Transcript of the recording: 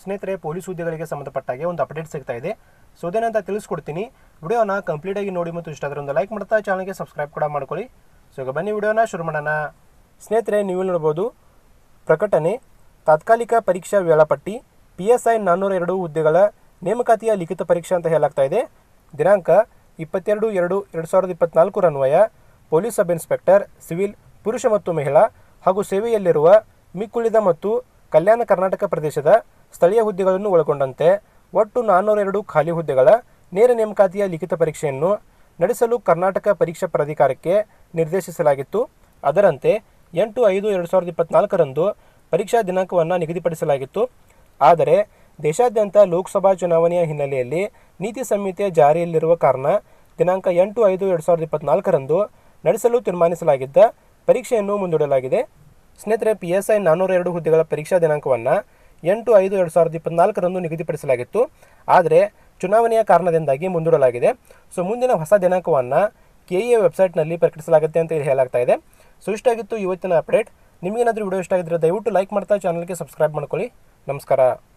ಸ್ನೇಹಿತರೆ ಪೊಲೀಸ್ ಹುದ್ದೆಗಳಿಗೆ ಸಂಬಂಧಪಟ್ಟಾಗೆ ಒಂದು ಅಪ್ಡೇಟ್ ಸಿಗ್ತಾ ಇದೆ ಸೊ ಅದೇನಂತ ತಿಳಿಸ್ಕೊಡ್ತೀನಿ ವಿಡಿಯೋನ ಕಂಪ್ಲೀಟಾಗಿ ನೋಡಿ ಮತ್ತು ಇಷ್ಟ ಆದರೆ ಒಂದು ಲೈಕ್ ಮಾಡ್ತಾ ಚಾನಲ್ಗೆ ಸಬ್ಸ್ಕ್ರೈಬ್ ಕೂಡ ಮಾಡ್ಕೊಳ್ಳಿ ಸೊ ಈಗ ಬನ್ನಿ ವಿಡಿಯೋನ ಶುರು ಮಾಡೋಣ ಸ್ನೇಹಿತರೆ ನೀವು ನೋಡ್ಬೋದು ಪ್ರಕಟಣೆ ತಾತ್ಕಾಲಿಕ ಪರೀಕ್ಷಾ ವೇಳಾಪಟ್ಟಿ ಪಿ ಎಸ್ ಐ ನಾನ್ನೂರ ಎರಡು ಹುದ್ದೆಗಳ ನೇಮಕಾತಿಯ ಲಿಖಿತ ಪರೀಕ್ಷೆ ಅಂತ ಹೇಳಲಾಗ್ತಾ ಇದೆ ದಿನಾಂಕ ಇಪ್ಪತ್ತೆರಡು ಎರಡು ಎರಡು ಸಾವಿರದ ಇಪ್ಪತ್ನಾಲ್ಕರನ್ವಯ ಪೊಲೀಸ್ ಸಬ್ ಇನ್ಸ್ಪೆಕ್ಟರ್ ಸಿವಿಲ್ ಪುರುಷ ಮತ್ತು ಮಹಿಳಾ ಹಾಗೂ ಸೇವೆಯಲ್ಲಿರುವ ಮಿಕ್ಕುಳಿದ ಮತ್ತು ಕಲ್ಯಾಣ ಕರ್ನಾಟಕ ಪ್ರದೇಶದ ಸ್ಥಳೀಯ ಹುದ್ದೆಗಳನ್ನು ಒಳಗೊಂಡಂತೆ ಒಟ್ಟು ನಾನ್ನೂರ ಎರಡು ಖಾಲಿ ಹುದ್ದೆಗಳ ನೇರ ನೇಮಕಾತಿಯ ಲಿಖಿತ ಪರೀಕ್ಷೆಯನ್ನು ನಡೆಸಲು ಕರ್ನಾಟಕ ಪರೀಕ್ಷಾ ಪ್ರಾಧಿಕಾರಕ್ಕೆ ನಿರ್ದೇಶಿಸಲಾಗಿತ್ತು ಅದರಂತೆ ಎಂಟು ಐದು ಎರಡು ಸಾವಿರದ ಇಪ್ಪತ್ನಾಲ್ಕರಂದು ಪರೀಕ್ಷಾ ದಿನಾಂಕವನ್ನು ನಿಗದಿಪಡಿಸಲಾಗಿತ್ತು ಆದರೆ ದೇಶಾದ್ಯಂತ ಲೋಕಸಭಾ ಚುನಾವಣೆಯ ಹಿನ್ನೆಲೆಯಲ್ಲಿ ನೀತಿ ಸಂಹಿತೆ ಜಾರಿಯಲ್ಲಿರುವ ಕಾರಣ ದಿನಾಂಕ ಎಂಟು ಐದು ಎರಡು ಸಾವಿರದ ಇಪ್ಪತ್ನಾಲ್ಕರಂದು ನಡೆಸಲು ತೀರ್ಮಾನಿಸಲಾಗಿದ್ದ ಪರೀಕ್ಷೆಯನ್ನು ಮುಂದೂಡಲಾಗಿದೆ ಸ್ನೇಹಿತರೆ ಪಿ ಎಸ್ ಐ ನಾನ್ನೂರ ಎರಡು ಹುದ್ದೆಗಳ ಪರೀಕ್ಷಾ ದಿನಾಂಕವನ್ನು ಎಂಟು ಐದು ಎರಡು ಸಾವಿರದ ಇಪ್ಪತ್ನಾಲ್ಕರಂದು ನಿಗದಿಪಡಿಸಲಾಗಿತ್ತು ಆದರೆ ಚುನಾವಣೆಯ ಕಾರಣದಿಂದಾಗಿ ಮುಂದೂಡಲಾಗಿದೆ ಸೊ ಮುಂದಿನ ಹೊಸ ದಿನಾಂಕವನ್ನು ಕೆ ಎ ವೆಬ್ಸೈಟ್ನಲ್ಲಿ ಪ್ರಕಟಿಸಲಾಗುತ್ತೆ ಅಂತ ಹೇಳಲಾಗ್ತಾ ಇದೆ ಸೊ ಇಷ್ಟಾಗಿತ್ತು ಇವತ್ತಿನ ಅಪ್ಡೇಟ್ ನಿಮಗೇನಾದರೂ ವಿಡಿಯೋ ಇಷ್ಟ ಆಗಿದ್ರೆ ದಯವಿಟ್ಟು ಲೈಕ್ ಮಾಡ್ತಾ ಚಾನಲ್ಗೆ ಸಬ್ಸ್ಕ್ರೈಬ್ ಮಾಡ್ಕೊಳ್ಳಿ ನಮಸ್ಕಾರ